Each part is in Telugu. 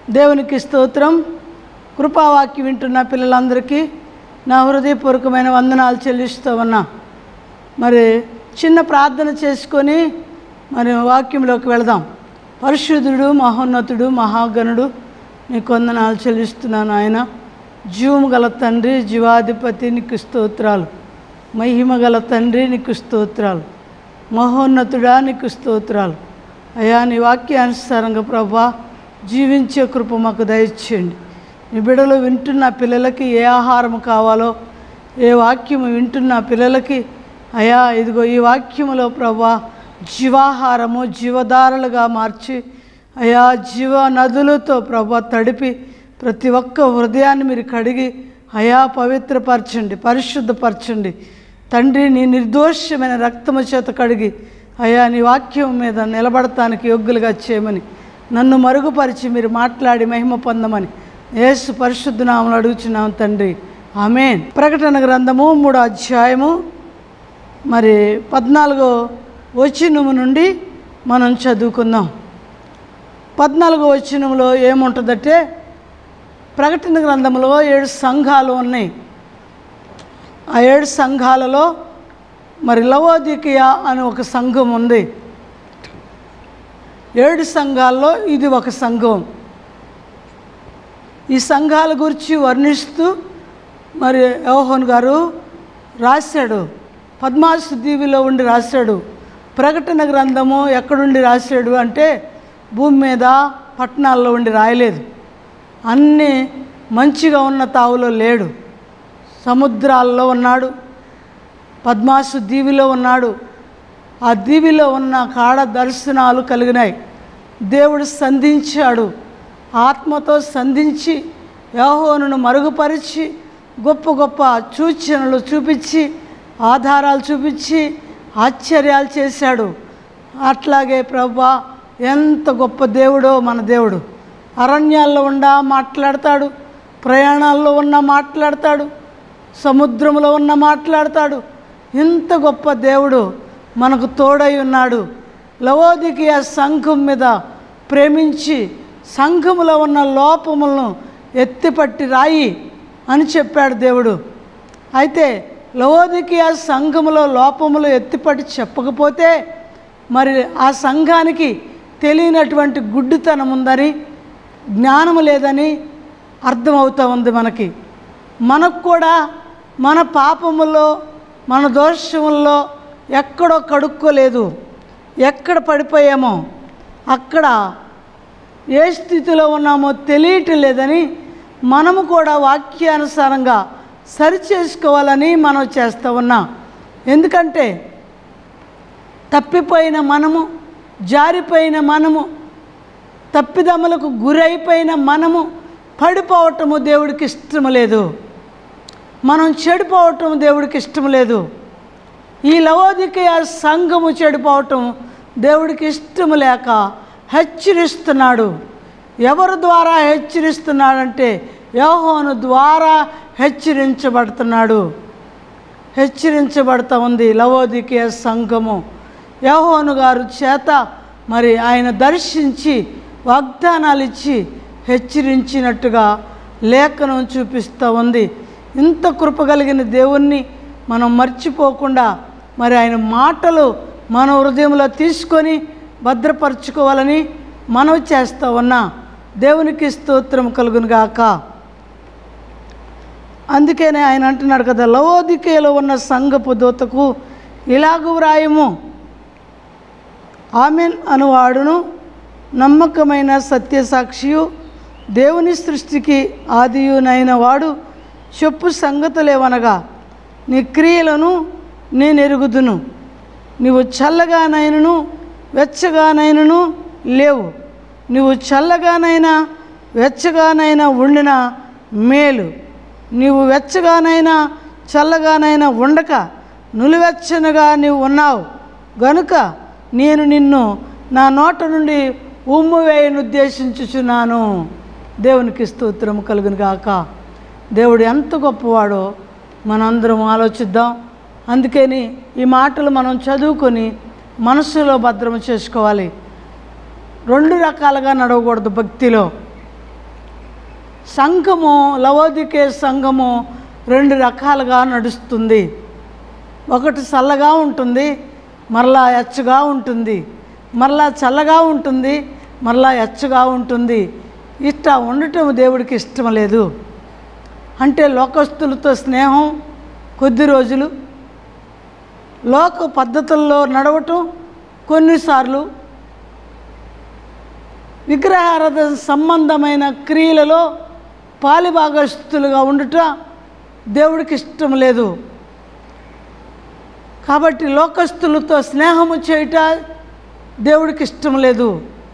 దేవునికి స్తోత్రం కృపావాక్యం వింటున్న పిల్లలందరికీ నా హృదయపూర్వకమైన వందనాలు చెల్లిస్తూ ఉన్నా మరి చిన్న ప్రార్థన చేసుకొని మరి వాక్యంలోకి వెళదాం పరిశుద్ధుడు మహోన్నతుడు మహాగణుడు నీకు వందనాలు చెల్లిస్తున్నాను ఆయన జీవము గల తండ్రి జీవాధిపతి నీకు స్తోత్రాలు మహిమ గల తండ్రి నీకు స్తోత్రాలు మహోన్నతుడా నీకు స్తోత్రాలు అయా నీ వాక్యానుసారంగా ప్రభా జీవించే కృప మాకు దయచేయండి నీ బిడలు వింటున్న పిల్లలకి ఏ ఆహారం కావాలో ఏ వాక్యము వింటున్న పిల్లలకి అయా ఇదిగో ఈ వాక్యములో ప్రభా జీవాహారము జీవధారలుగా మార్చి అయా జీవ నదులతో ప్రభా తడిపి ప్రతి ఒక్క హృదయాన్ని మీరు కడిగి అయా పవిత్రపరచండి పరిశుద్ధపరచండి తండ్రి నీ నిర్దోషమైన రక్తము చేత కడిగి అయా నీ వాక్యం మీద నిలబడటానికి యోగ్యులుగా చేయమని నన్ను మరుగుపరిచి మీరు మాట్లాడి మహిమ పొందమని యేసు పరిశుద్ధ నామలు అడుగుచున్నాం తండ్రి ఆమెన్ ప్రకటన గ్రంథము మూడో అధ్యాయము మరి పద్నాలుగో వచనము నుండి మనం చదువుకుందాం పద్నాలుగో వచనంలో ఏముంటుందంటే ప్రకటన గ్రంథంలో ఏడు సంఘాలు ఉన్నాయి ఆ ఏడు సంఘాలలో మరి లవోదికియా అని ఒక సంఘం ఉంది ఏడు సంఘాల్లో ఇది ఒక సంఘం ఈ సంఘాల గురించి వర్ణిస్తూ మరి యోహన్ గారు రాశాడు పద్మాసు దీవిలో ఉండి రాశాడు ప్రకటన గ్రంథము ఎక్కడుండి రాశాడు అంటే భూమి మీద పట్టణాల్లో ఉండి రాయలేదు అన్నీ మంచిగా ఉన్న తావులో లేడు సముద్రాల్లో ఉన్నాడు పద్మాసు దీవిలో ఉన్నాడు ఆ దీవిలో ఉన్న కాడ దర్శనాలు కలిగినాయి దేవుడు సంధించాడు ఆత్మతో సంధించి యహోనును మరుగుపరిచి గొప్ప గొప్ప సూచనలు చూపించి ఆధారాలు చూపించి ఆశ్చర్యాలు చేశాడు అట్లాగే ప్రభా ఎంత గొప్ప దేవుడో మన దేవుడు అరణ్యాల్లో ఉండా మాట్లాడతాడు ప్రయాణాల్లో ఉన్న మాట్లాడతాడు సముద్రంలో ఉన్న మాట్లాడతాడు ఇంత గొప్ప దేవుడు మనకు తోడై ఉన్నాడు లవోదికియ సంఘం మీద ప్రేమించి సంఘములో ఉన్న లోపములను ఎత్తిపట్టి రాయి అని చెప్పాడు దేవుడు అయితే లవోదికియ సంఘములో లోపములు ఎత్తిపట్టి చెప్పకపోతే మరి ఆ సంఘానికి తెలియనటువంటి గుడ్డితనం ఉందని జ్ఞానము లేదని అర్థమవుతూ ఉంది మనకి మనకు కూడా మన పాపములో మన దోషముల్లో ఎక్కడో కడుక్కోలేదు ఎక్కడ పడిపోయామో అక్కడ ఏ స్థితిలో ఉన్నామో తెలియటం లేదని మనము కూడా వాక్యానుసారంగా సరిచేసుకోవాలని మనం చేస్తూ ఉన్నాం ఎందుకంటే తప్పిపోయిన మనము జారిపోయిన మనము తప్పిదములకు గురైపోయిన మనము పడిపోవటము దేవుడికి ఇష్టం లేదు మనం చెడిపోవటం దేవుడికి ఇష్టం లేదు ఈ లవోదికయ సంఘము చెడిపోవటం దేవుడికి ఇష్టం లేక హెచ్చరిస్తున్నాడు ఎవరి ద్వారా హెచ్చరిస్తున్నాడంటే యోహోను ద్వారా హెచ్చరించబడుతున్నాడు హెచ్చరించబడుతూ ఉంది లవోదికయ సంఘము యోహోను గారు చేత మరి ఆయన దర్శించి వాగ్దానాలు ఇచ్చి హెచ్చరించినట్టుగా లేఖనం చూపిస్తూ ఉంది ఇంత కృప కలిగిన దేవుణ్ణి మనం మర్చిపోకుండా మరి ఆయన మాటలు మన హృదయంలో తీసుకొని భద్రపరచుకోవాలని మనవి చేస్తూ ఉన్నా దేవునికి స్తోత్రం కలుగును గాక అందుకనే ఆయన అంటున్నాడు కదా లవోదికేలో ఉన్న సంఘపు దూతకు ఇలాగు వ్రాయము ఆమెన్ అనువాడును నమ్మకమైన సత్యసాక్షియు దేవుని సృష్టికి ఆదియునైన వాడు చెప్పు సంగతులేవనగా నీ క్రియలను నేను ఎరుగుదును నీవు చల్లగానైనను వెచ్చగానైనను లేవు నువ్వు చల్లగానైనా వెచ్చగానైనా ఉండిన మేలు నీవు వెచ్చగానైనా చల్లగానైనా ఉండక నులివెచ్చనగా నీవు ఉన్నావు గనుక నేను నిన్ను నా నోట నుండి ఉమ్ము వేయను ఉద్దేశించుచున్నాను దేవునికి స్తోత్రం కలుగును గాక దేవుడు ఎంత గొప్పవాడో మనందరం ఆలోచిద్దాం అందుకని ఈ మాటలు మనం చదువుకొని మనసులో భద్రం చేసుకోవాలి రెండు రకాలుగా నడవకూడదు భక్తిలో సంఘము లవోదికే సంఘము రెండు రకాలుగా నడుస్తుంది ఒకటి చల్లగా ఉంటుంది మరలా ఎచ్చగా ఉంటుంది మరలా చల్లగా ఉంటుంది మరలా ఎచ్చగా ఉంటుంది ఇట్లా ఉండటం దేవుడికి ఇష్టం లేదు అంటే లోకస్తులతో స్నేహం కొద్ది రోజులు లోక పద్ధతుల్లో నడవటం కొన్నిసార్లు విగ్రహారాధన సంబంధమైన క్రియలలో పాలిభాగస్తులుగా ఉండుట దేవుడికి ఇష్టం లేదు కాబట్టి లోకస్తులతో స్నేహము చేయుట దేవుడికి ఇష్టం లేదు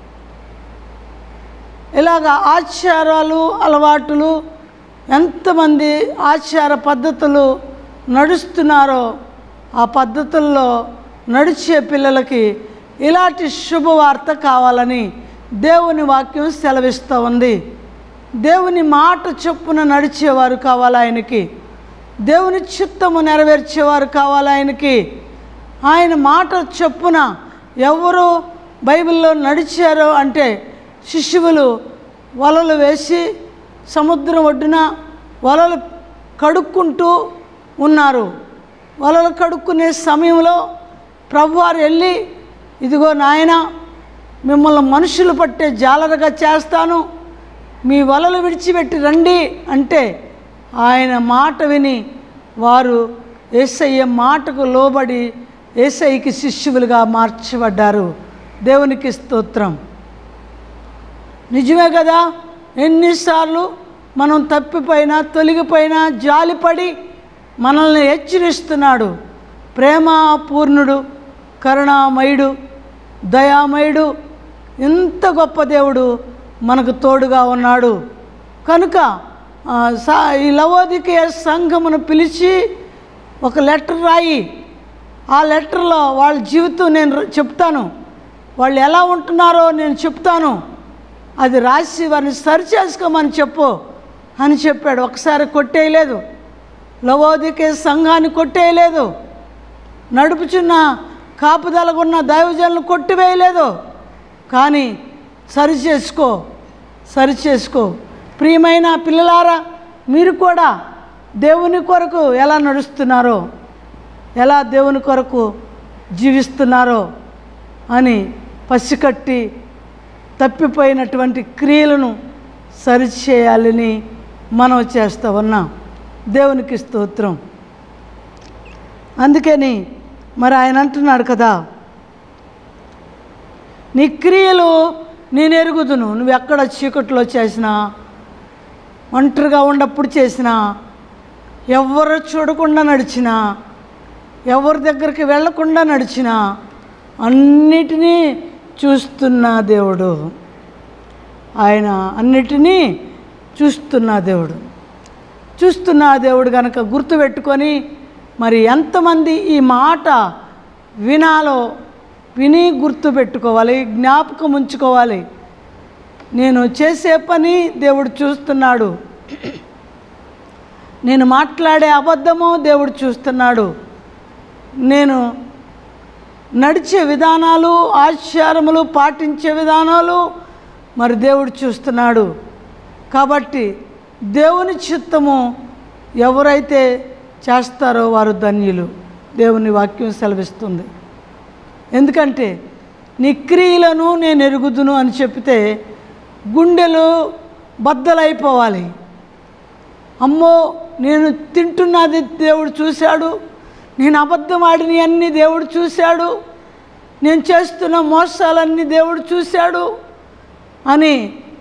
ఇలాగ ఆచారాలు అలవాటులు ఎంతమంది ఆచార పద్ధతులు నడుస్తున్నారో ఆ పద్ధతుల్లో నడిచే పిల్లలకి ఇలాంటి శుభవార్త కావాలని దేవుని వాక్యం సెలవిస్తూ ఉంది దేవుని మాట చొప్పున నడిచేవారు కావాలి ఆయనకి దేవుని చిత్తము నెరవేర్చేవారు కావాలి ఆయనకి ఆయన మాట చొప్పున ఎవరు బైబిల్లో నడిచారో అంటే శిష్యువులు వలలు వేసి సముద్రం ఒడ్డున వలలు కడుక్కుంటూ ఉన్నారు వలలు కడుక్కునే సమయంలో ప్రభువారు వెళ్ళి ఇదిగో నాయన మిమ్మల్ని మనుషులు పట్టే జాలరగా చేస్తాను మీ వలలు విడిచిపెట్టి రండి అంటే ఆయన మాట విని వారు ఏసయ్య మాటకు లోబడి ఏసయ్యకి శిష్యువులుగా మార్చబడ్డారు దేవునికి స్తోత్రం నిజమే కదా ఎన్నిసార్లు మనం తప్పిపోయినా తొలగిపోయినా జాలిపడి మనల్ని హెచ్చరిస్తున్నాడు ప్రేమ పూర్ణుడు కరుణామయుడు దయామయుడు ఇంత గొప్ప దేవుడు మనకు తోడుగా ఉన్నాడు కనుక ఆ, సా- ఈ లవోదికే సంఘమును పిలిచి ఒక లెటర్ రాయి ఆ లెటర్లో వాళ్ళ జీవితం నేను ర- చెప్తాను వాళ్ళు ఎలా ఉంటున్నారో నేను చెప్తాను అది రాసి వారిని సరి చేసుకోమని చెప్పు అని చెప్పాడు ఒకసారి కొట్టేయలేదు లవోదికే సంఘాన్ని కొట్టేయలేదు నడుపుచున్న కాపుదలకున్న దైవజనులు కొట్టివేయలేదు కానీ సరి చేసుకో సరి చేసుకో ప్రియమైన పిల్లలారా మీరు కూడా దేవుని కొరకు ఎలా నడుస్తున్నారో ఎలా దేవుని కొరకు జీవిస్తున్నారో అని పసికట్టి తప్పిపోయినటువంటి క్రియలను సరిచేయాలని మనం చేస్తూ ఉన్నాం దేవునికి స్తోత్రం అందుకని మరి ఆయన అంటున్నాడు కదా నీ క్రియలు నేను ఎరుగుదును నువ్వు ఎక్కడ చీకట్లో చేసినా ఒంటరిగా ఉన్నప్పుడు చేసినా ఎవరు చూడకుండా నడిచినా ఎవరి దగ్గరికి వెళ్ళకుండా నడిచినా అన్నిటినీ చూస్తున్న దేవుడు ఆయన అన్నిటినీ చూస్తున్న దేవుడు చూస్తున్న దేవుడు కనుక గుర్తుపెట్టుకొని మరి ఎంతమంది ఈ మాట వినాలో విని గుర్తుపెట్టుకోవాలి జ్ఞాపకం ఉంచుకోవాలి నేను చేసే పని దేవుడు చూస్తున్నాడు నేను మాట్లాడే అబద్ధము దేవుడు చూస్తున్నాడు నేను నడిచే విధానాలు ఆచారములు పాటించే విధానాలు మరి దేవుడు చూస్తున్నాడు కాబట్టి దేవుని చిత్తము ఎవరైతే చేస్తారో వారు ధన్యులు దేవుని వాక్యం సెలవిస్తుంది ఎందుకంటే నీ క్రియలను నేను ఎరుగుదును అని చెప్తే గుండెలు బద్దలైపోవాలి అమ్మో నేను తింటున్నది దేవుడు చూశాడు నేను అబద్ధం ఆడిని అన్ని దేవుడు చూశాడు నేను చేస్తున్న మోసాలన్నీ దేవుడు చూశాడు అని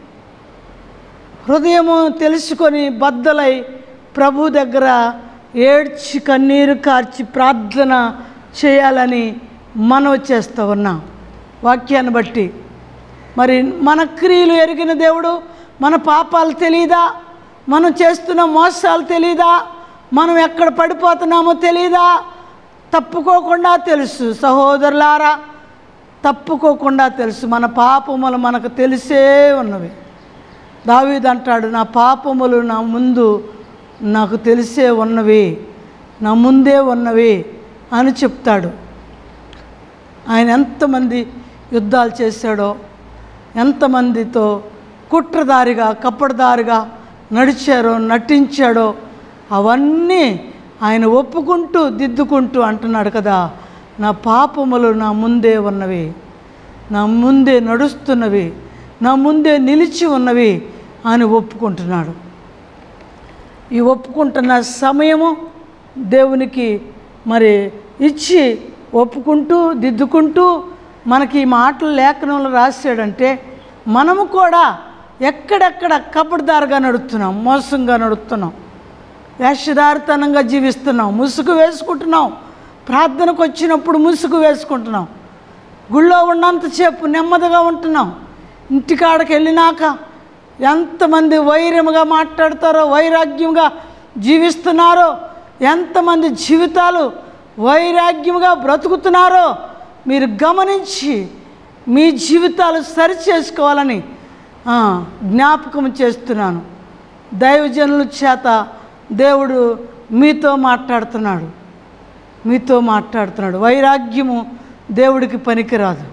హృదయము తెలుసుకొని బద్దలై ప్రభు దగ్గర ఏడ్చి కన్నీరు కార్చి ప్రార్థన చేయాలని మనవి చేస్తూ ఉన్నాం వాక్యాన్ని బట్టి మరి మన క్రియలు ఎరిగిన దేవుడు మన పాపాలు తెలీదా మనం చేస్తున్న మోసాలు తెలీదా మనం ఎక్కడ పడిపోతున్నామో తెలీదా తప్పుకోకుండా తెలుసు సహోదరులారా తప్పుకోకుండా తెలుసు మన పాపములు మనకు తెలిసే ఉన్నవి దావీదు అంటాడు నా పాపములు నా ముందు నాకు తెలిసే ఉన్నవి నా ముందే ఉన్నవి అని చెప్తాడు ఆయన ఎంతమంది యుద్ధాలు చేశాడో ఎంతమందితో కుట్రదారిగా కప్పడదారిగా నడిచారో నటించాడో అవన్నీ ఆయన ఒప్పుకుంటూ దిద్దుకుంటూ అంటున్నాడు కదా నా పాపములు నా ముందే ఉన్నవి నా ముందే నడుస్తున్నవి నా ముందే నిలిచి ఉన్నవి అని ఒప్పుకుంటున్నాడు ఈ ఒప్పుకుంటున్న సమయము దేవునికి మరి ఇచ్చి ఒప్పుకుంటూ దిద్దుకుంటూ మనకి ఈ మాటలు లేఖనంలో రాశాడంటే మనము కూడా ఎక్కడెక్కడ కబడ్దారుగా నడుస్తున్నాం మోసంగా నడుస్తున్నాం వేషధారితనంగా జీవిస్తున్నాం ముసుగు వేసుకుంటున్నాం ప్రార్థనకు వచ్చినప్పుడు ముసుగు వేసుకుంటున్నాం గుళ్ళో ఉన్నంతసేపు నెమ్మదిగా ఉంటున్నాం ఇంటికాడకి వెళ్ళినాక ఎంతమంది వైరముగా మాట్లాడతారో వైరాగ్యంగా జీవిస్తున్నారో ఎంతమంది జీవితాలు వైరాగ్యంగా బ్రతుకుతున్నారో మీరు గమనించి మీ జీవితాలు సరి చేసుకోవాలని ఆ, జ్ఞాపకం చేస్తున్నాను దైవజనుల చేత దేవుడు మీతో మాట్లాడుతున్నాడు మీతో మాట్లాడుతున్నాడు వైరాగ్యము దేవుడికి పనికిరాదు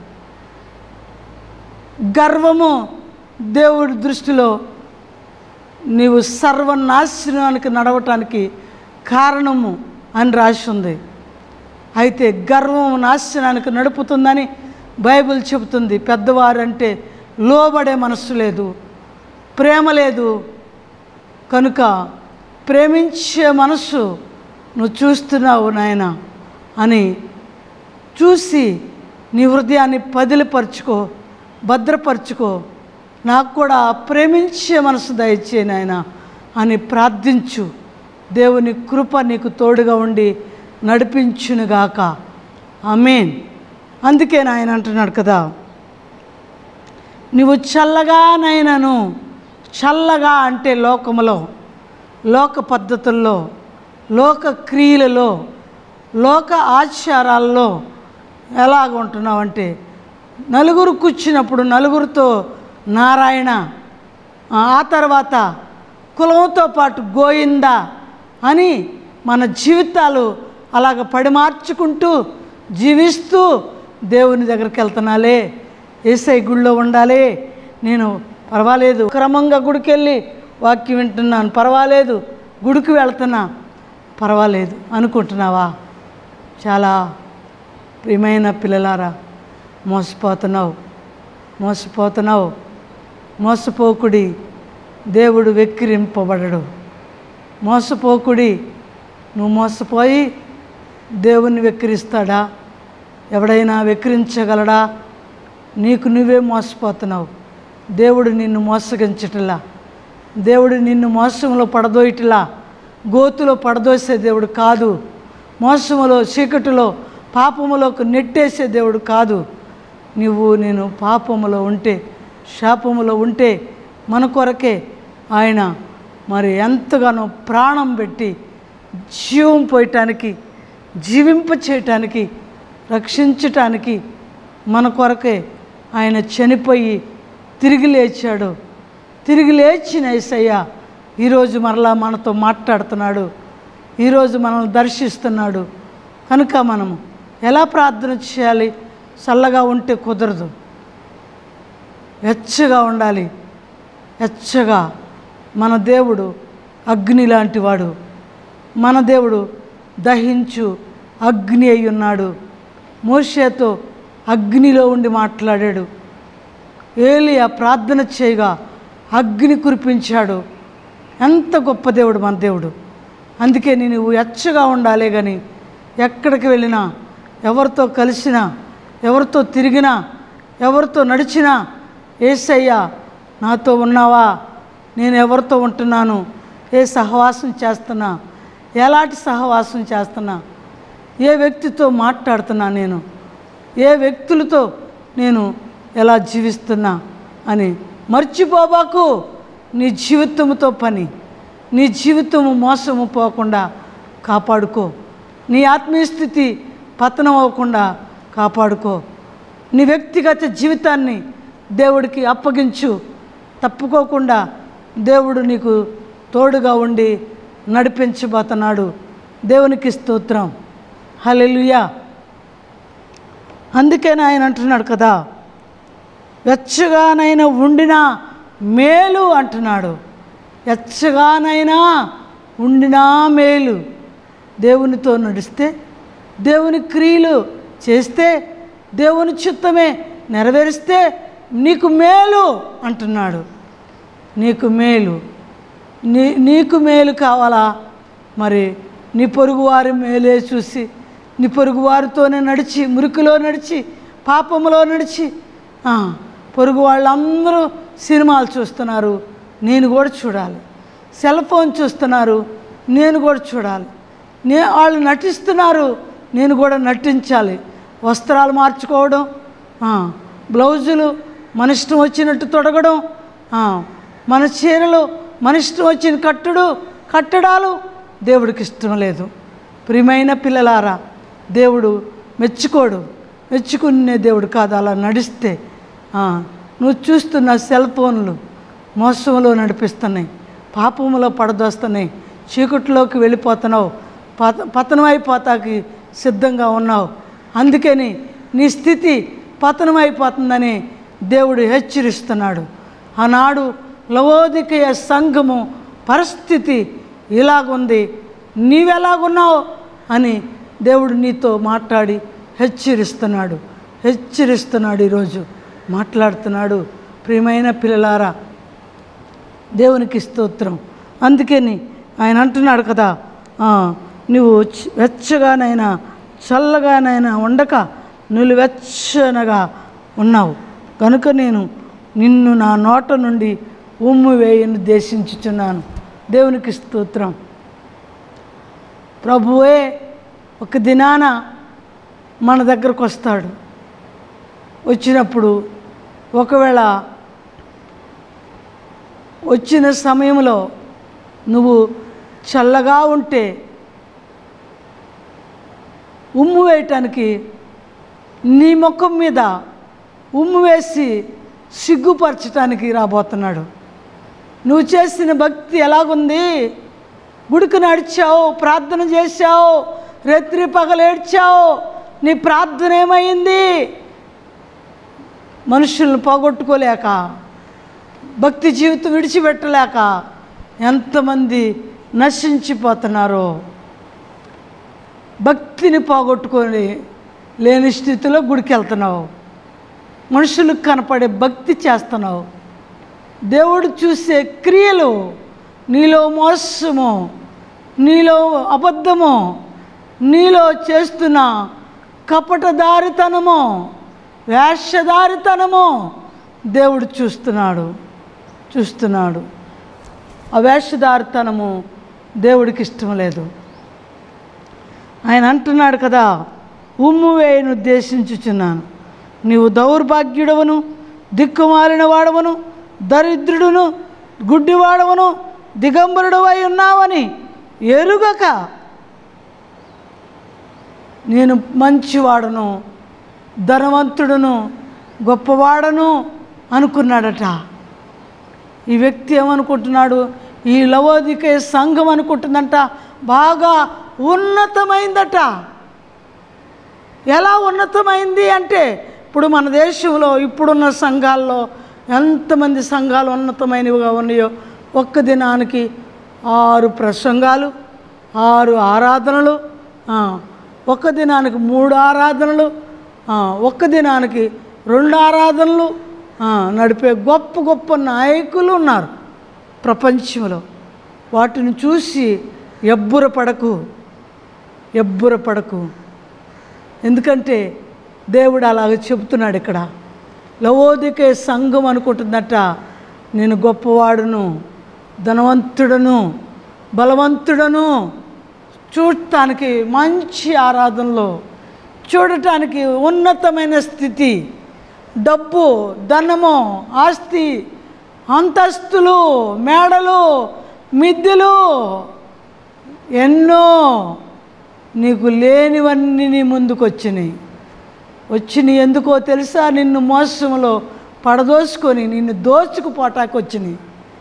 గర్వము దేవుడి దృష్టిలో నీవు సర్వనాశనానికి నడవటానికి కారణము అని రాసి ఉంది అయితే గర్వం నాశనానికి నడుపుతుందని బైబిల్ చెబుతుంది పెద్దవారంటే లోబడే మనస్సు లేదు ప్రేమ లేదు కనుక ప్రేమించే మనస్సు నువ్వు చూస్తున్నావు నాయన అని చూసి నీ హృదయాన్ని పదిలిపరుచుకో భద్రపరుచుకో నాకు కూడా ప్రేమించే మనసు దయచే నాయన అని ప్రార్థించు దేవుని కృప నీకు తోడుగా ఉండి నడిపించునుగాక ఆమేన్ అందుకే నాయన అంటున్నాడు కదా నువ్వు చల్లగానైనను చల్లగా అంటే లోకములో లోక పద్ధతుల్లో లోక క్రియలలో లోక ఆచారాల్లో ఎలాగ ఉంటున్నావంటే నలుగురు కూర్చున్నప్పుడు నలుగురితో నారాయణ ఆ తర్వాత కులంతో పాటు గోయిందా అని మన జీవితాలు అలాగ పడిమార్చుకుంటూ జీవిస్తూ దేవుని దగ్గరికి వెళ్తున్నాలే ఏసై గుళ్ళో ఉండాలి నేను పర్వాలేదు క్రమంగా గుడికి వెళ్ళి వాక్యం వింటున్నాను పర్వాలేదు గుడికి వెళ్తున్నా పర్వాలేదు అనుకుంటున్నావా చాలా ప్రియమైన పిల్లలారా మోసపోతున్నావు మోసపోతున్నావు మోసపోకుడి దేవుడు వెక్కిరింపబడడు మోసపోకుడి నువ్వు మోసపోయి దేవుణ్ణి వెక్కిరిస్తాడా ఎవడైనా వెక్కిరించగలడా నీకు నువ్వే మోసపోతున్నావు దేవుడు నిన్ను మోసగించటలా దేవుడు నిన్ను మోసంలో పడదోయటలా గోతులో పడదోసే దేవుడు కాదు మోసములో చీకటిలో పాపములోకి నెట్టేసే దేవుడు కాదు నువ్వు నేను పాపములో ఉంటే శాపములో ఉంటే మన కొరకే ఆయన మరి ఎంతగానో ప్రాణం పెట్టి జీవం పోయటానికి జీవింప చేయటానికి రక్షించటానికి మన కొరకే ఆయన చనిపోయి తిరిగి లేచాడు తిరిగి లేచిన ఏసయ్య ఈరోజు మరలా మనతో మాట్లాడుతున్నాడు ఈరోజు మనల్ని దర్శిస్తున్నాడు కనుక మనము ఎలా ప్రార్థన చేయాలి చల్లగా ఉంటే కుదరదు వెచ్చగా ఉండాలి వెచ్చగా మన దేవుడు అగ్ని లాంటి వాడు మన దేవుడు దహించు అగ్ని అయి ఉన్నాడు మోషేతో అగ్నిలో ఉండి మాట్లాడాడు ఏలియా ప్రార్థన చేయగా అగ్ని కురిపించాడు ఎంత గొప్ప దేవుడు మన దేవుడు అందుకే నేను ఎచ్చగా ఉండాలి కానీ ఎక్కడికి వెళ్ళినా ఎవరితో కలిసినా ఎవరితో తిరిగినా ఎవరితో నడిచినా ఏసయ్యా నాతో ఉన్నావా నేను ఎవరితో ఉంటున్నాను ఏ సహవాసం చేస్తున్నా ఎలాంటి సహవాసం చేస్తున్నా ఏ వ్యక్తితో మాట్లాడుతున్నా నేను ఏ వ్యక్తులతో నేను ఎలా జీవిస్తున్నా అని మర్చిపోబాకు నీ జీవితముతో పని నీ జీవితము మోసము పోకుండా కాపాడుకో నీ ఆత్మీయ స్థితి పతనం అవ్వకుండా కాపాడుకో నీ వ్యక్తిగత జీవితాన్ని దేవుడికి అప్పగించు తప్పుకోకుండా దేవుడు నీకు తోడుగా ఉండి నడిపించబోతున్నాడు దేవునికి స్తోత్రం హల్లెలూయా అందుకని ఆయన అంటున్నాడు కదా వెచ్చగానైనా ఉండిన మేలు అంటున్నాడు ఎచ్చగానైనా ఉండినా మేలు దేవునితో నడిస్తే దేవుని క్రియలు చేస్తే దేవుని చిత్తమే నెరవేరిస్తే నీకు మేలు అంటున్నాడు నీకు మేలు నీ నీకు మేలు కావాలా మరి నీ పొరుగువారి మేలే చూసి నీ పొరుగువారితోనే నడిచి మురికిలో నడిచి పాపములో నడిచి ఆ, పొరుగు వాళ్ళందరూ సినిమాలు చూస్తున్నారు నేను కూడా చూడాలి సెల్ ఫోన్ చూస్తున్నారు నేను కూడా చూడాలి నే వాళ్ళు నటిస్తున్నారు నేను కూడా నటించాలి వస్త్రాలు మార్చుకోవడం ఆ, బ్లౌజులు మన ఇష్టం వచ్చినట్టు తొడగడం ఆ, మన చీరలు మన ఇష్టం వచ్చిన కట్టుడు కట్టడాలు దేవుడికి ఇష్టం లేదు ప్రియమైన పిల్లలారా దేవుడు మెచ్చుకోడు మెచ్చుకునే దేవుడు కాదు అలా నడిస్తే ఆ, నువ్వు చూస్తున్న సెల్ ఫోన్లు మోసంలో నడిపిస్తున్నాయి పాపములో పడదోస్తున్నాయి చీకట్లోకి వెళ్ళిపోతున్నావు పత పతనం అయిపోతాకి సిద్ధంగా ఉన్నావు అందుకని నీ స్థితి పతనం అయిపోతుందని దేవుడు హెచ్చరిస్తున్నాడు ఆనాడు లవోదికయ సంఘము పరిస్థితి ఇలాగుంది నీవెలాగున్నావు అని దేవుడు నీతో మాట్లాడి హెచ్చరిస్తున్నాడు హెచ్చరిస్తున్నాడు ఈరోజు మాట్లాడుతున్నాడు ప్రియమైన పిల్లలారా దేవునికి స్తోత్రం అందుకని ఆయన అంటున్నాడు కదా ఆ, నువ్వు చ- వెచ్చగానైనా చల్లగానైనా ఉండక నువ్వు వెచ్చనగా ఉన్నావు కనుక నేను నిన్ను నా నోట నుండి ఉమ్ము వేయని దేశించుచున్నాను దేవునికి స్తోత్రం ప్రభువే ఒక దినాన మన దగ్గరకు వస్తాడు వచ్చినప్పుడు ఒకవేళ వచ్చిన సమయంలో నువ్వు చల్లగా ఉంటే ఉమ్ము వేయటానికి నీ ముఖం మీద ఉమ్ము వేసి సిగ్గుపరచటానికి రాబోతున్నాడు నువ్వు చేసిన భక్తి ఎలాగుంది గుడికి నడిచావు ప్రార్థన చేశావు రాత్రి పగలు ఏడ్చావు నీ ప్రార్థన ఏమైంది మనుషులను పోగొట్టుకోలేక భక్తి జీవితం విడిచిపెట్టలేక ఎంతమంది నశించిపోతున్నారో భక్తిని పోగొట్టుకొని లేని స్థితిలో గుడికి వెళ్తున్నావు మనుషులకు కనపడే భక్తి చేస్తున్నావు దేవుడు చూసే క్రియలు నీలో మోసము నీలో అబద్ధము నీలో చేస్తున్న కపటదారితనము వేషధారితనము దేవుడు చూస్తున్నాడు చూస్తున్నాడు ఆ వేషధారితనము దేవుడికి ఇష్టం లేదు ఆయన అంటున్నాడు కదా ఉమ్ము వేయను ఉద్దేశించుచున్నాను నీవు దౌర్భాగ్యుడవను దిక్కుమాలిన వాడవను దరిద్రుడును గుడ్డివాడవను దిగంబరుడవై ఉన్నావని ఎరుగక నేను మంచివాడను ధనవంతుడును గొప్పవాడను అనుకున్నాడట ఈ వ్యక్తి ఏమనుకుంటున్నాడు ఈ లవోదికే సంఘం అనుకుంటుందంట బాగా ఉన్నతమైందట ఎలా ఉన్నతమైంది అంటే ఇప్పుడు మన దేశంలో ఇప్పుడున్న సంఘాల్లో ఎంతమంది సంఘాలు ఉన్నతమైనవిగా ఉన్నాయో ఒక్క దినానికి ఆరు ప్రసంగాలు ఆరు ఆరాధనలు ఆ, ఒక్క దినానికి మూడు ఆరాధనలు ఆ, ఒక్క దినానికి రెండు ఆరాధనలు ఆ, నడిపే గొప్ప గొప్ప నాయకులు ఉన్నారు ప్రపంచంలో వాటిని చూసి ఎవ్వర పడకు ఎవ్వర పడకు ఎందుకంటే దేవుడు అలాగ చెబుతున్నాడు ఇక్కడ లవోదికే సంఘం అనుకుంటుందట నేను గొప్పవాడును ధనవంతుడను బలవంతుడను చూడటానికి మంచి ఆరాధనలో చూడటానికి ఉన్నతమైన స్థితి డబ్బు ధనము ఆస్తి అంతస్తులు మేడలు మిద్దెలు ఎన్నో నీకు లేనివన్నీ నీ ముందుకు వచ్చినాయి వచ్చినాయి ఎందుకో తెలుసా నిన్ను మోసంలో పడదోసుకొని నిన్ను దోచుకుపోటానికి వచ్చినాయి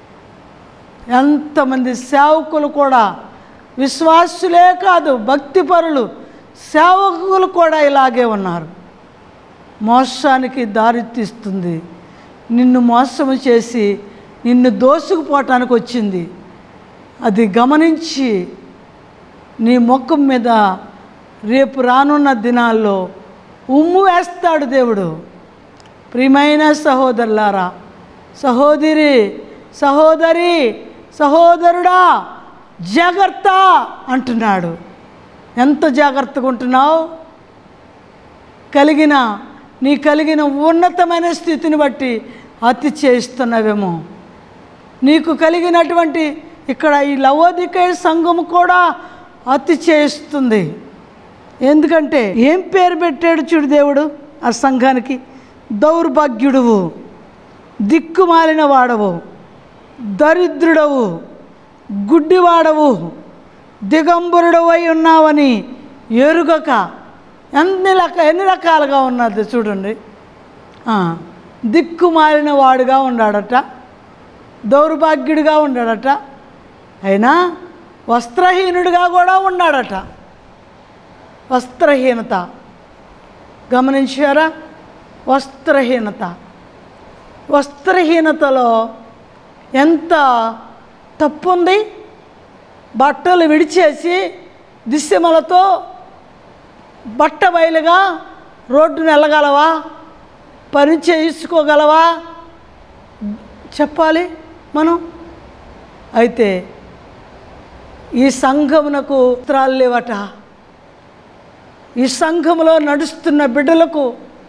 ఎంతమంది సేవకులు కూడా విశ్వాసులే కాదు భక్తిపరులు సేవకులు కూడా ఇలాగే ఉన్నారు మోసానికి దారి తీస్తుంది నిన్ను మోసము చేసి నిన్ను దోసుకుపోవటానికి వచ్చింది అది గమనించి నీ ముఖం మీద రేపు రానున్న దినాల్లో ఉమ్ము వేస్తాడు దేవుడు ప్రియమైన సహోదరులారా సహోదరి సహోదరి సహోదరుడా జాగ్రత్త అంటున్నాడు ఎంత జాగ్రత్తగా ఉంటున్నావు కలిగిన నీ కలిగిన ఉన్నతమైన స్థితిని బట్టి అతి చేస్తున్నావేమో నీకు కలిగినటువంటి ఇక్కడ ఈ లవోదికే సంఘము కూడా అతి చేస్తుంది ఎందుకంటే ఏం పేరు పెట్టాడు చూడు దేవుడు ఆ సంఘానికి దౌర్భాగ్యుడువు దిక్కుమాలిన వాడవు దరిద్రుడవు గుడ్డివాడవు దిగంబరుడవై ఉన్నావని ఎరుగక ఎన్ని రక ఎన్ని రకాలుగా ఉన్నది చూడండి ఆ, దిక్కుమాలిన వాడుగా ఉన్నాడట దౌర్భాగ్యుడిగా ఉన్నాడట అయినా వస్త్రహీనుడిగా కూడా ఉన్నాడట వస్త్రహీనత గమనించారా వస్త్రహీనత వస్త్రహీనతలో ఎంత తప్పు ఉంది బట్టలు విడిచేసి దిశ్యమలతో బట్ట బయలుగా రోడ్డును వెళ్ళగలవా పని చేసుకోగలవా చెప్పాలి మనం అయితే ఈ సంఘమునకు వస్త్రాలు లేవట ఈ సంఘములో నడుస్తున్న బిడ్డలకు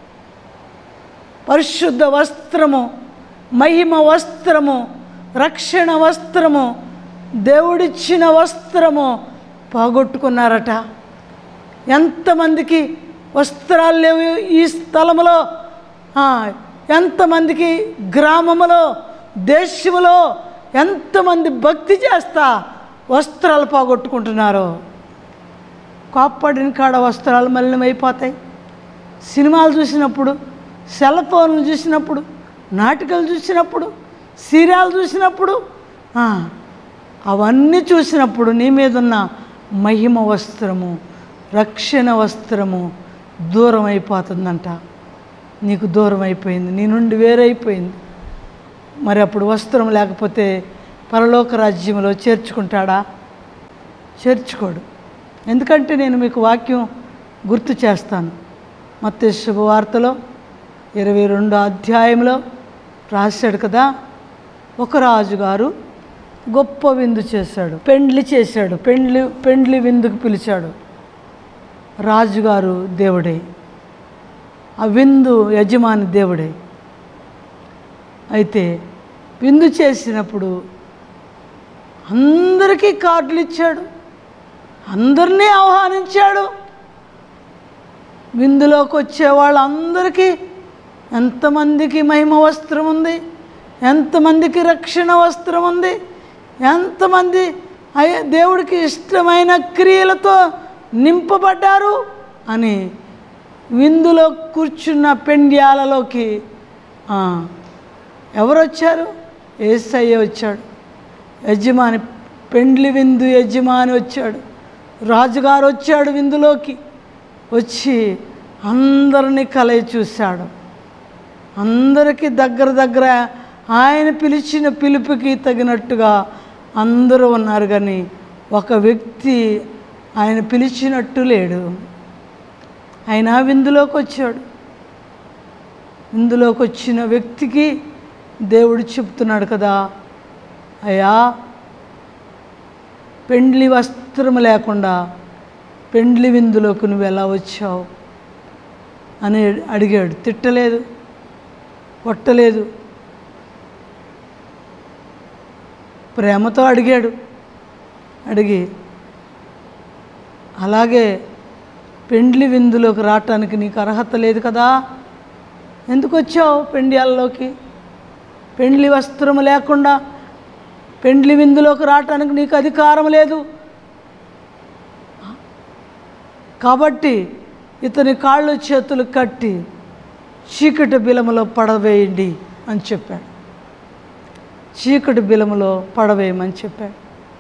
పరిశుద్ధ వస్త్రము మహిమ వస్త్రము రక్షణ వస్త్రము దేవుడిచ్చిన వస్త్రము పోగొట్టుకున్నారట ఎంతమందికి వస్త్రాలు లేవు ఈ స్థలములో ఆ, ఎంతమందికి గ్రామములో దేశములో ఎంతమంది భక్తి చేస్తా వస్త్రాలు పోగొట్టుకుంటున్నారో కోప్పడిన కాడ వస్త్రాలు మలినమైపోతాయి సినిమాలు చూసినప్పుడు సెల్ ఫోన్లు చూసినప్పుడు నాటికలు చూసినప్పుడు సీరియల్ చూసినప్పుడు ఆ, అవన్నీ చూసినప్పుడు నీ మీద ఉన్న మహిమ వస్త్రము రక్షణ వస్త్రము దూరం అయిపోతుందంట నీకు దూరం అయిపోయింది నీ నుండి వేరైపోయింది మరి అప్పుడు వస్త్రం లేకపోతే పరలోక రాజ్యంలో చేర్చుకుంటాడా చేర్చుకోడు ఎందుకంటే నేను మీకు వాక్యం గుర్తు చేస్తాను మత్తే శుభవార్తలో ఇరవై రెండో అధ్యాయంలో రాశాడు కదా ఒక రాజుగారు గొప్ప విందు చేశాడు పెండ్లి చేశాడు పెండ్లి పెండ్లి విందుకు పిలిచాడు రాజుగారు దేవుడే ఆ విందు యజమాని దేవుడే అయితే విందు చేసినప్పుడు అందరికీ కార్డులు ఇచ్చాడు అందరినీ ఆహ్వానించాడు విందులోకి వచ్చే వాళ్ళందరికీ ఎంతమందికి మహిమ వస్త్రం ఉంది ఎంతమందికి రక్షణ వస్త్రం ఉంది ఎంతమంది అయ్య దేవుడికి ఇష్టమైన క్రియలతో నింపబడ్డారు అని విందులో కూర్చున్న పెండ్యాలలోకి ఆ, ఎవరు వచ్చారు ఏసయ్య వచ్చాడు యజమాని పెండ్లి విందు యజమాని వచ్చాడు రాజుగారు వచ్చాడు విందులోకి వచ్చి అందరినీ కలయి చూశాడు అందరికీ దగ్గర దగ్గర ఆయన పిలిచిన పిలుపుకి తగినట్టుగా అందరూ ఉన్నారు కానీ ఒక వ్యక్తి ఆయన పిలిచినట్టు లేడు ఆయన విందులోకి వచ్చాడు విందులోకి వచ్చిన వ్యక్తికి దేవుడు చెప్తున్నాడు కదా అయ్యా పెండ్లి వస్త్రం లేకుండా పెండ్లి విందులోకి నువ్వు ఎలా వచ్చావు అని అడిగాడు తిట్టలేదు కొట్టలేదు ప్రేమతో అడిగాడు అడిగి అలాగే పెండ్లి విందులోకి రావటానికి నీకు అర్హత లేదు కదా ఎందుకు వచ్చావు పెండ్యాల్లోకి పెండ్లి వస్త్రం లేకుండా పెండ్లి విందులోకి రావటానికి నీకు అధికారం లేదు కాబట్టి ఇతని కాళ్ళు చేతులు కట్టి చీకటి బిలములో పడవేయండి అని చెప్పాడు చీకటి బిలములో పడవేయమని చెప్పాడు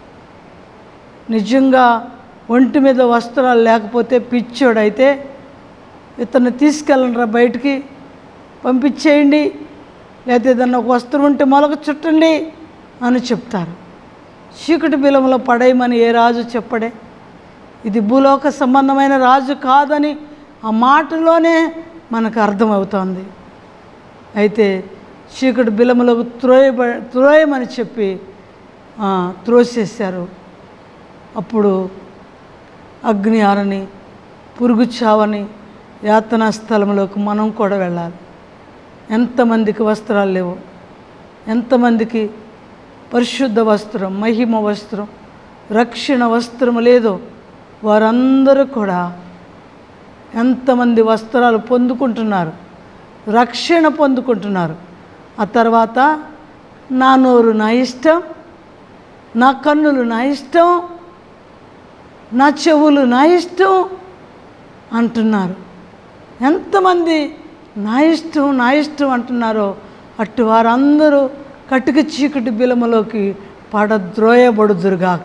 నిజంగా ఒంటి మీద వస్త్రాలు లేకపోతే పిచ్చోడైతే ఇతన్ని తీసుకెళ్ళండిరా బయటికి పంపించేయండి లేకపోతే ఏదన్నా ఒక వస్త్రం ఉంటే మొలక చుట్టండి అని చెప్తారు చీకటి బిలంలో పడేయమని ఏ రాజు చెప్పడే ఇది భూలోక సంబంధమైన రాజు కాదని ఆ మాటలోనే మనకు అర్థమవుతోంది అయితే చీకటి బిలములకు త్రోయబ త్రోయమని చెప్పి ఆ, త్రోసేశారు అప్పుడు అగ్ని ఆరని పురుగు చావని యాతనా స్థలంలోకి మనం కూడా వెళ్ళాలి ఎంతమందికి వస్త్రాలు లేవు ఎంతమందికి పరిశుద్ధ వస్త్రం మహిమ వస్త్రం రక్షణ వస్త్రం లేదో వారందరూ కూడా ఎంతమంది వస్త్రాలు పొందుకుంటున్నారు రక్షణ పొందుకుంటున్నారు ఆ తర్వాత నా నోరు నా ఇష్టం నా కన్నులు నా ఇష్టం నా చెవులు నా ఇష్టం అంటున్నారు ఎంతమంది నా ఇష్టం నా ఇష్టం అంటున్నారో అటు వారందరూ కటిక చీకటి బిలములోకి పడద్రోయబడుదురుగాక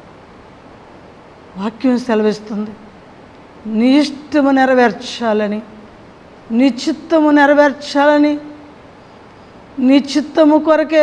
వాక్యం సెలవిస్తుంది నీ ఇష్టము నెరవేర్చాలని నీ చిత్తము నెరవేర్చాలని నీ చిత్తము కొరకే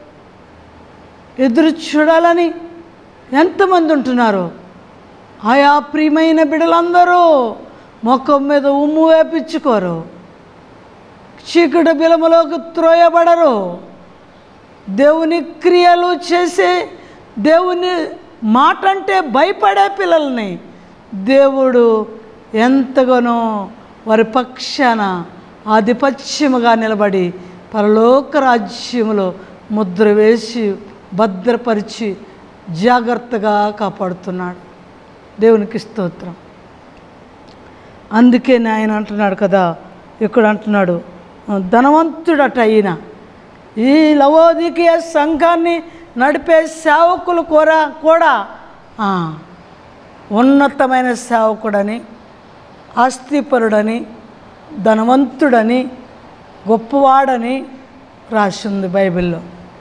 ఎదురు చూడాలని ఎంతమంది ఉంటున్నారు ఆయా ప్రియమైన బిడలందరూ ముఖం మీద ఉమ్ము వేపించుకోరు చీకటి బిలములోకి త్రోయబడరు దేవుని క్రియలు చేసే దేవుని మాట అంటే భయపడే పిల్లల్ని దేవుడు ఎంతగానో వారి పక్షాన ఆధిపత్యముగా నిలబడి పరలోక రాజ్యములో ముద్ర వేసి భద్రపరిచి జాగ్రత్తగా కాపాడుతున్నాడు దేవునికి స్తోత్రం అందుకే ఆయన అంటున్నాడు కదా ఇక్కడ అంటున్నాడు ధనవంతుడట అయిన ఈ లవోదికీయ సంఘాన్ని నడిపే సేవకులు కూడా కూడా ఆ, ఉన్నతమైన సేవకుడని ఆస్తిపరుడని ధనవంతుడని గొప్పవాడని రాసింది బైబిల్లో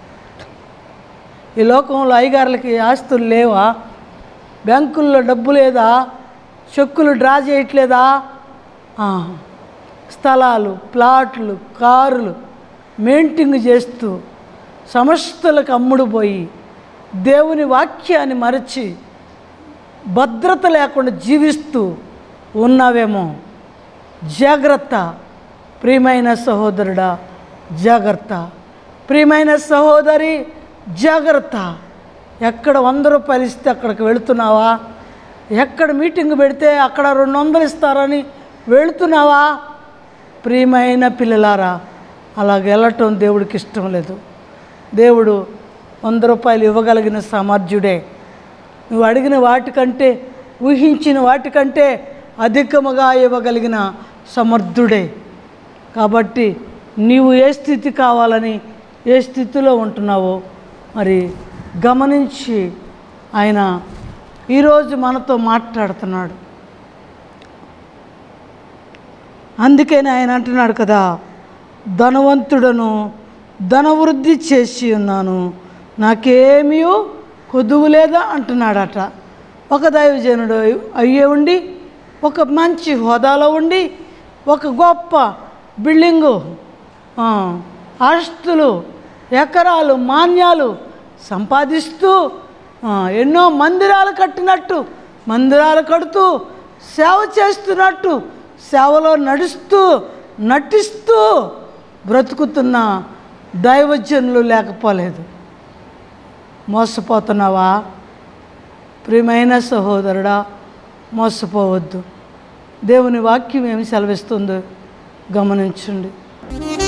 ఈ లోకంలో అయ్యగారులకి ఆస్తులు లేవా బ్యాంకుల్లో డబ్బు లేదా చెక్కులు డ్రా చేయట్లేదా ఆ, స్థలాలు ప్లాట్లు కారులు మెయింటింగ్ చేస్తూ సంస్థలకు అమ్ముడు పోయి దేవుని వాక్యాన్ని మరచి భద్రత లేకుండా జీవిస్తూ ఉన్నావేమో జాగ్రత్త ప్రియమైన సహోదరుడా జాగ్రత్త ప్రియమైన సహోదరి జాగ్రత్త ఎక్కడ వంద రూపాయలు ఇస్తే అక్కడికి వెళుతున్నావా ఎక్కడ మీటింగ్ పెడితే అక్కడ రెండు వందలు ఇస్తారని వెళుతున్నావా ప్రియమైన పిల్లలారా అలాగ వెళ్ళటం దేవుడికి ఇష్టం లేదు దేవుడు వంద రూపాయలు ఇవ్వగలిగిన సామర్థ్యుడే నువ్వు అడిగిన వాటికంటే ఊహించిన వాటికంటే అధికముగా ఇవ్వగలిగిన సమర్థుడే కాబట్టి నీవు ఏ స్థితి కావాలని ఏ స్థితిలో ఉంటున్నావో మరి గమనించి ఆయన ఈరోజు మనతో మాట్లాడుతున్నాడు అందుకని ఆయన అంటున్నాడు కదా ధనవంతుడను ధనవృద్ధి చేసి ఉన్నాను నాకేమీ కొదువు లేదా అంటున్నాడట ఒక దైవజనుడు అయ్యే ఉండి ఒక మంచి హోదాలో ఉండి ఒక గొప్ప బిల్డింగు ఆ, ఆస్తులు ఎకరాలు మాన్యాలు సంపాదిస్తూ ఆ, ఎన్నో మందిరాలు కట్టినట్టు మందిరాలు కడుతూ సేవ చేస్తున్నట్టు సేవలో నడుస్తూ నటిస్తూ బ్రతుకుతున్న దైవజనులు లేకపోలేదు మోసపోతున్నావా ప్రియమైన సహోదరుడా మోసపోవద్దు దేవుని వాక్యం ఏమి సెలవిస్తుందో గమనించండి